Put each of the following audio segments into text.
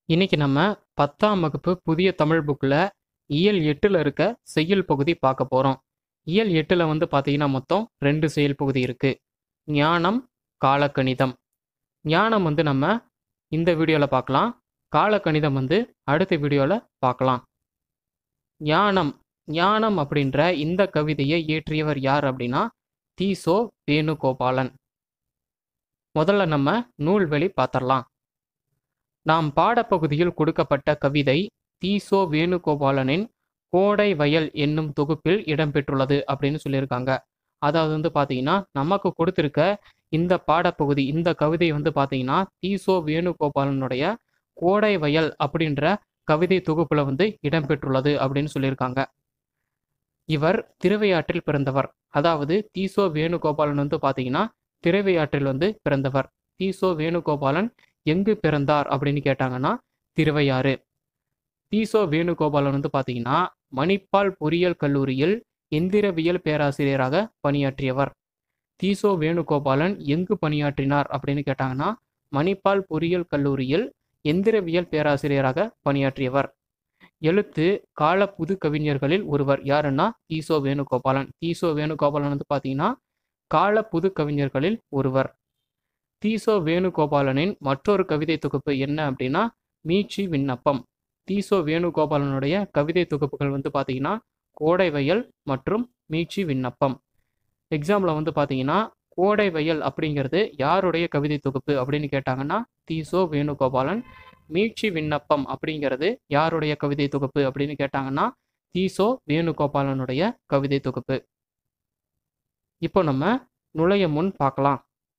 இன்னைக்கு நம்ம பத்தாம் வகுப்பு புதிய தமிழ் புக்கில் இயல் எட்டில் இருக்க செய்யுள் பகுதி பார்க்க போகிறோம் இயல் எட்டில் வந்து பார்த்தீங்கன்னா மொத்தம் ரெண்டு செயல் பகுதி இருக்குது ஞானம் காலக்கணிதம் ஞானம் வந்து நம்ம இந்த வீடியோவில் பார்க்கலாம் காலக்கணிதம் வந்து அடுத்த வீடியோவில் பார்க்கலாம் ஞானம் ஞானம் அப்படின்ற இந்த கவிதையை இயற்றியவர் யார் அப்படின்னா தீசோ வேணுகோபாலன் முதல்ல நம்ம நூல்வெளி பார்த்துடலாம் நாம் பாடப்பகுதியில் கொடுக்கப்பட்ட கவிதை தீசோ வேணுகோபாலனின் கோடை வயல் என்னும் தொகுப்பில் இடம்பெற்றுள்ளது அப்படின்னு சொல்லியிருக்காங்க அதாவது வந்து பார்த்தீங்கன்னா நமக்கு கொடுத்துருக்க இந்த பாடப்பகுதி இந்த கவிதை வந்து பார்த்தீங்கன்னா தீசோ வேணுகோபாலனுடைய கோடை வயல் அப்படின்ற கவிதை தொகுப்புல வந்து இடம்பெற்றுள்ளது அப்படின்னு சொல்லியிருக்காங்க இவர் திருவையாற்றில் பிறந்தவர் அதாவது தீசோ வேணுகோபாலன் வந்து பார்த்தீங்கன்னா திருவையாற்றில் வந்து பிறந்தவர் தீசோ வேணுகோபாலன் எங்கு பிறந்தார் அப்படின்னு கேட்டாங்கன்னா திருவையாறு தீசோ வேணுகோபாலன் வந்து பார்த்தீங்கன்னா மணிப்பால் பொறியியல் கல்லூரியில் எந்திரவியல் பேராசிரியராக பணியாற்றியவர் தீசோ வேணுகோபாலன் எங்கு பணியாற்றினார் அப்படின்னு கேட்டாங்கன்னா மணிப்பால் பொறியியல் கல்லூரியில் எந்திரவியல் பேராசிரியராக பணியாற்றியவர் எழுத்து கால புது கவிஞர்களில் ஒருவர் யாருன்னா தீசோ வேணுகோபாலன் தீசோ வேணுகோபாலன் வந்து பார்த்தீங்கன்னா கால புது கவிஞர்களில் ஒருவர் தீசோ வேணுகோபாலனின் மற்றொரு கவிதை தொகுப்பு என்ன அப்படின்னா மீட்சி விண்ணப்பம் தீசோ வேணுகோபாலனுடைய கவிதை தொகுப்புகள் வந்து பார்த்தீங்கன்னா கோடை வயல் மற்றும் மீட்சி விண்ணப்பம் எக்ஸாம்பிள் வந்து பார்த்தீங்கன்னா கோடை வயல் அப்படிங்கிறது யாருடைய கவிதை தொகுப்பு அப்படின்னு கேட்டாங்கன்னா தீசோ வேணுகோபாலன் மீட்சி விண்ணப்பம் அப்படிங்கிறது யாருடைய கவிதை தொகுப்பு அப்படின்னு கேட்டாங்கன்னா தீசோ வேணுகோபாலனுடைய கவிதை தொகுப்பு இப்போ நம்ம நுழைய முன் பார்க்கலாம்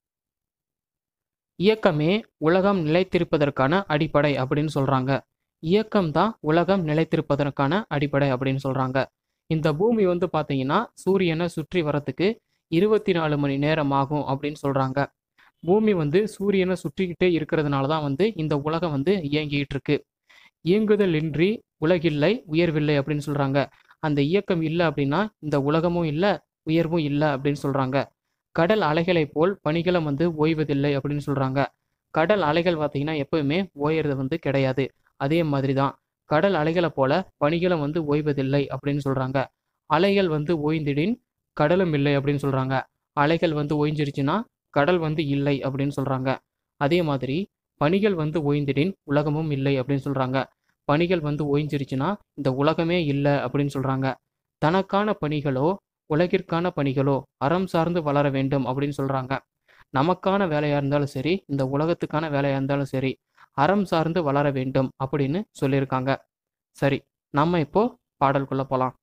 இயக்கமே உலகம் நிலைத்திருப்பதற்கான அடிப்படை அப்படின்னு சொல்றாங்க இயக்கம் தான் உலகம் நிலைத்திருப்பதற்கான அடிப்படை அப்படின்னு சொல்றாங்க இந்த பூமி வந்து பார்த்தீங்கன்னா சூரியனை சுற்றி வரத்துக்கு இருபத்தி நாலு மணி நேரம் ஆகும் அப்படின்னு சொல்றாங்க பூமி வந்து சூரியனை சுற்றிக்கிட்டே இருக்கிறதுனால தான் வந்து இந்த உலகம் வந்து இயங்கிட்டு இருக்கு இயங்குதல் இன்றி உலகில்லை உயர்வில்லை அப்படின்னு சொல்றாங்க அந்த இயக்கம் இல்லை அப்படின்னா இந்த உலகமும் இல்லை உயர்வும் இல்லை அப்படின்னு சொல்றாங்க கடல் அலைகளை போல் பனிகளும் வந்து ஓய்வதில்லை அப்படின்னு சொல்றாங்க கடல் அலைகள் பார்த்தீங்கன்னா எப்பவுமே ஓயறது வந்து கிடையாது அதே மாதிரி தான் கடல் அலைகளை போல பனிகளும் வந்து ஓய்வதில்லை அப்படின்னு சொல்றாங்க அலைகள் வந்து ஓய்ந்திடின் கடலும் இல்லை அப்படின்னு சொல்றாங்க அலைகள் வந்து ஓய்ஞ்சிருச்சுன்னா கடல் வந்து இல்லை அப்படின்னு சொல்றாங்க அதே மாதிரி பனிகள் வந்து ஓய்ந்திடின் உலகமும் இல்லை அப்படின்னு சொல்றாங்க பனிகள் வந்து ஓய்ஞ்சிருச்சுன்னா இந்த உலகமே இல்லை அப்படின்னு சொல்றாங்க தனக்கான பணிகளோ உலகிற்கான பணிகளோ அறம் சார்ந்து வளர வேண்டும் அப்படின்னு சொல்றாங்க நமக்கான வேலையா இருந்தாலும் சரி இந்த உலகத்துக்கான வேலையா இருந்தாலும் சரி அறம் சார்ந்து வளர வேண்டும் அப்படின்னு சொல்லியிருக்காங்க சரி நம்ம இப்போ பாடல்குள்ள போலாம்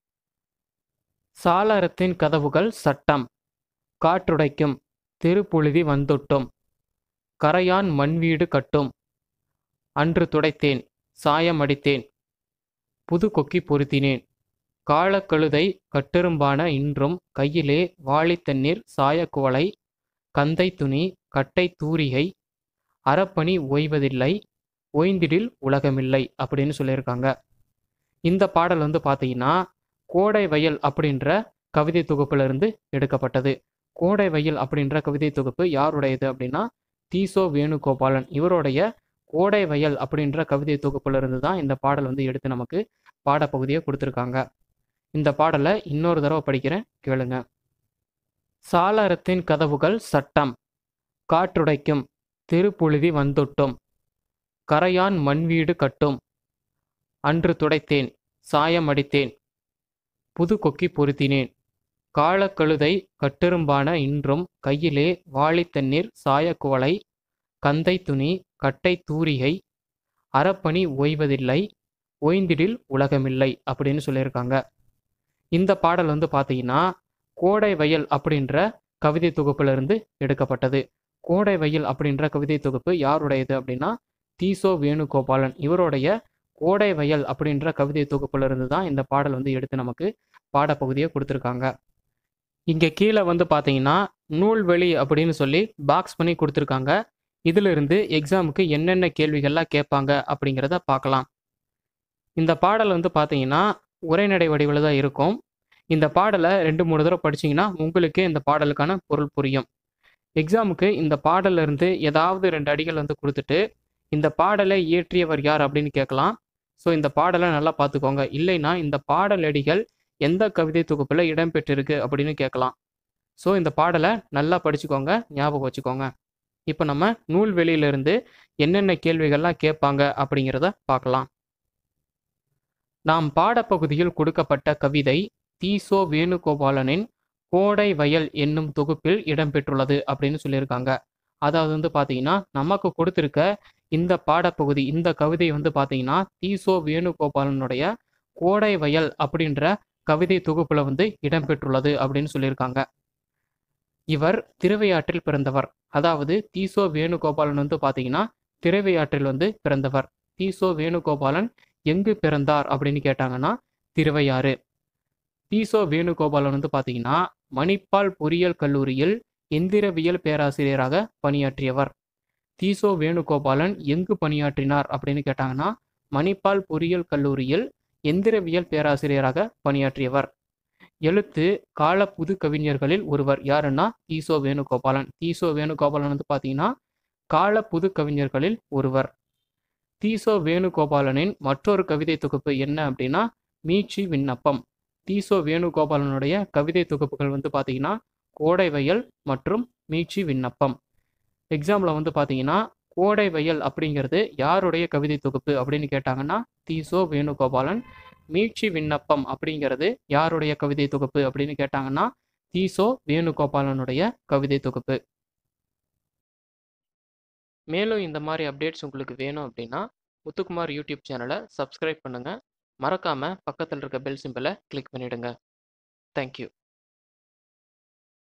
சாளரத்தின் கதவுகள் சட்டம் காற்றுடைக்கும் திருப்புழுதி வந்துட்டும் கரையான் மண்வீடு கட்டும் அன்று துடைத்தேன் சாயம் அடித்தேன் புது கொக்கி பொருத்தினேன் காலக்கழுதை கட்டெரும்பான இன்றும் கையிலே வாளித்தண்ணீர் சாயக்குவளை கந்தை துணி கட்டை தூரிகை அறப்பணி ஓய்வதில்லை ஓய்ந்திடில் உலகமில்லை அப்படின்னு சொல்லியிருக்காங்க இந்த பாடல் வந்து பார்த்தீங்கன்னா கோடை வயல் அப்படின்ற கவிதை தொகுப்புல இருந்து எடுக்கப்பட்டது கோடை வயல் அப்படின்ற கவிதை தொகுப்பு யாருடையது அப்படின்னா தீசோ வேணுகோபாலன் இவருடைய கோடை வயல் அப்படின்ற கவிதை தொகுப்புல இருந்து தான் இந்த பாடல் வந்து எடுத்து நமக்கு பாடப்பகுதியை கொடுத்துருக்காங்க இந்த பாடலை இன்னொரு தடவை படிக்கிறேன் கேளுங்க சாளரத்தின் கதவுகள் சட்டம் காற்றுடைக்கும் திருப்புழுதி வந்துட்டும் கரையான் மண்வீடு கட்டும் அன்று துடைத்தேன் சாயம் அடித்தேன் புது கொக்கி பொருத்தினேன் காலக்கழுதை கட்டெரும்பான இன்றும் கையிலே வாளித்தண்ணீர் சாயக்குவளை கந்தை துணி கட்டை தூரிகை அறப்பணி ஓய்வதில்லை ஓய்ந்திடில் உலகமில்லை அப்படின்னு சொல்லியிருக்காங்க இந்த பாடல் வந்து பார்த்தீங்கன்னா கோடை வயல் அப்படின்ற கவிதை தொகுப்புல இருந்து எடுக்கப்பட்டது கோடை வயல் அப்படின்ற கவிதை தொகுப்பு யாருடையது அப்படின்னா தீசோ வேணுகோபாலன் இவருடைய கோடை வயல் அப்படின்ற கவிதை தொகுப்புல இருந்து தான் இந்த பாடல் வந்து எடுத்து நமக்கு பாடப்பகுதியை கொடுத்துருக்காங்க இங்கே கீழே வந்து பார்த்தீங்கன்னா நூல்வெளி அப்படின்னு சொல்லி பாக்ஸ் பண்ணி கொடுத்துருக்காங்க இதிலிருந்து எக்ஸாமுக்கு என்னென்ன கேள்விகள்லாம் கேட்பாங்க அப்படிங்கிறத பார்க்கலாம் இந்த பாடல் வந்து பார்த்தீங்கன்னா உரைநடை வடிவில் தான் இருக்கும் இந்த பாடலை ரெண்டு மூணு தடவை படிச்சீங்கன்னா உங்களுக்கே இந்த பாடலுக்கான பொருள் புரியும் எக்ஸாமுக்கு இந்த பாடல்ல இருந்து ஏதாவது ரெண்டு அடிகள் வந்து கொடுத்துட்டு இந்த பாடலை இயற்றியவர் யார் அப்படின்னு கேட்கலாம் ஸோ இந்த பாடலை நல்லா பார்த்துக்கோங்க இல்லைன்னா இந்த பாடலடிகள் எந்த கவிதை தொகுப்பில் இடம்பெற்றிருக்கு அப்படின்னு கேட்கலாம் ஸோ இந்த பாடலை நல்லா படிச்சுக்கோங்க ஞாபகம் வச்சுக்கோங்க இப்போ நம்ம நூல்வெளியிலிருந்து என்னென்ன கேள்விகள்லாம் கேட்பாங்க அப்படிங்கிறத பார்க்கலாம் நாம் பாடப்பகுதியில் கொடுக்கப்பட்ட கவிதை தீசோ வேணுகோபாலனின் கோடை வயல் என்னும் தொகுப்பில் இடம்பெற்றுள்ளது அப்படின்னு சொல்லியிருக்காங்க அதாவது வந்து பார்த்தீங்கன்னா நமக்கு கொடுத்துருக்க இந்த பாடப்பகுதி இந்த கவிதை வந்து பார்த்தீங்கன்னா தீசோ வேணுகோபாலனுடைய கோடை வயல் அப்படின்ற கவிதை தொகுப்புல வந்து இடம்பெற்றுள்ளது அப்படின்னு சொல்லியிருக்காங்க இவர் திருவையாற்றில் பிறந்தவர் அதாவது தீசோ வேணுகோபாலன் வந்து பார்த்தீங்கன்னா திருவையாற்றில் வந்து பிறந்தவர் தீசோ வேணுகோபாலன் எங்கு பிறந்தார் அப்படின்னு கேட்டாங்கன்னா திருவையாறு தீசோ வேணுகோபாலன் வந்து பார்த்தீங்கன்னா மணிப்பால் பொறியியல் கல்லூரியில் எந்திரவியல் பேராசிரியராக பணியாற்றியவர் தீசோ வேணுகோபாலன் எங்கு பணியாற்றினார் அப்படின்னு கேட்டாங்கன்னா மணிப்பால் பொறியியல் கல்லூரியில் எந்திரவியல் பேராசிரியராக பணியாற்றியவர் எழுத்து கால புது கவிஞர்களில் ஒருவர் யாருன்னா தீசோ வேணுகோபாலன் தீசோ வேணுகோபாலன் வந்து பார்த்தீங்கன்னா கால புது கவிஞர்களில் ஒருவர் தீசோ வேணுகோபாலனின் மற்றொரு கவிதை தொகுப்பு என்ன அப்படின்னா மீட்சி விண்ணப்பம் தீசோ வேணுகோபாலனுடைய கவிதை தொகுப்புகள் வந்து பார்த்தீங்கன்னா கோடை வயல் மற்றும் மீட்சி விண்ணப்பம் எக்ஸாம்பிள் வந்து பார்த்தீங்கன்னா கோடை வயல் அப்படிங்கிறது யாருடைய கவிதை தொகுப்பு அப்படின்னு கேட்டாங்கன்னா தீசோ வேணுகோபாலன் மீட்சி விண்ணப்பம் அப்படிங்கிறது யாருடைய கவிதை தொகுப்பு அப்படின்னு கேட்டாங்கன்னா தீசோ வேணுகோபாலனுடைய கவிதை தொகுப்பு மேலும் இந்த மாதிரி அப்டேட்ஸ் உங்களுக்கு வேணும் அப்படின்னா முத்துக்குமார் யூடியூப் சேனலை சப்ஸ்கிரைப் பண்ணுங்கள் மறக்காமல் பக்கத்தில் இருக்க பெல் சிம்பிளை கிளிக் பண்ணிவிடுங்க தேங்க்யூ